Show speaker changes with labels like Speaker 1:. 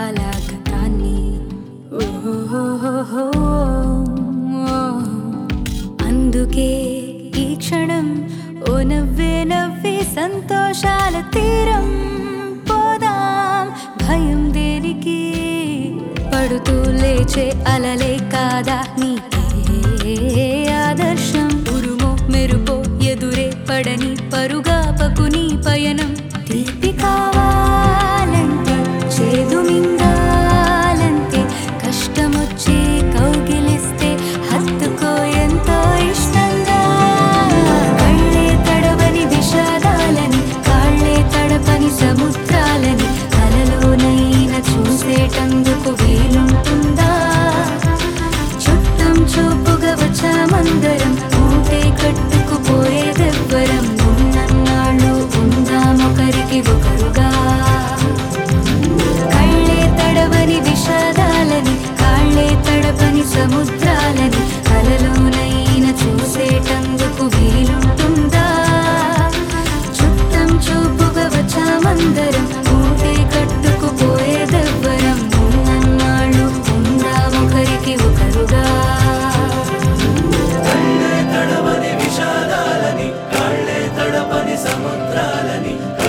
Speaker 1: కాలాల గతాన్ని ఓహోహోహో. అందుకే ఈ క్షణం ఓ నవ్వే నవ్వే సంతోషాల తీరం పోదాం భయం దేనికి పడుతూ లేచే అలలే కాదా నీకే ఆదర్శం ఉరుమో మెరుపో ఎదురే పడని పరుగా పకుని పయనం తీపి కావాలంటే చేదు మింగాలంటే కష్టమొచ్చి కౌగిలిస్తే హత్తుకో ఎంతో ఇష్టంగా కళ్ళే తడవని విషాదాలని కాళ్ళే తడపని సముద్రాలని కలలోనైనా చూసేటందుకు వీలుంటుందా చుట్టం చూపుగా వచ్చామందరం ఊటే కట్టుకుపోయేదెవ్వరం ఉన్నన్నాళ్ళు ఉందామొకరికి ఒకరుగా కళ్ళే తడవని విషాదాలని కాళ్ళే తడపని సముద్రాలని కలలోనైనా చూసేటందుకు వీలుంటుందా చుట్టం చూపుగా వచ్చామందరం ఊటే కట్టుకుపోయేదెవ్వరం ఉన్నన్నాళ్ళు ఉందామొకరికి ఒకరుగా
Speaker 2: కళ్ళే తడవని విషాదాలని కాళ్ళే తడపని సముద్రాలని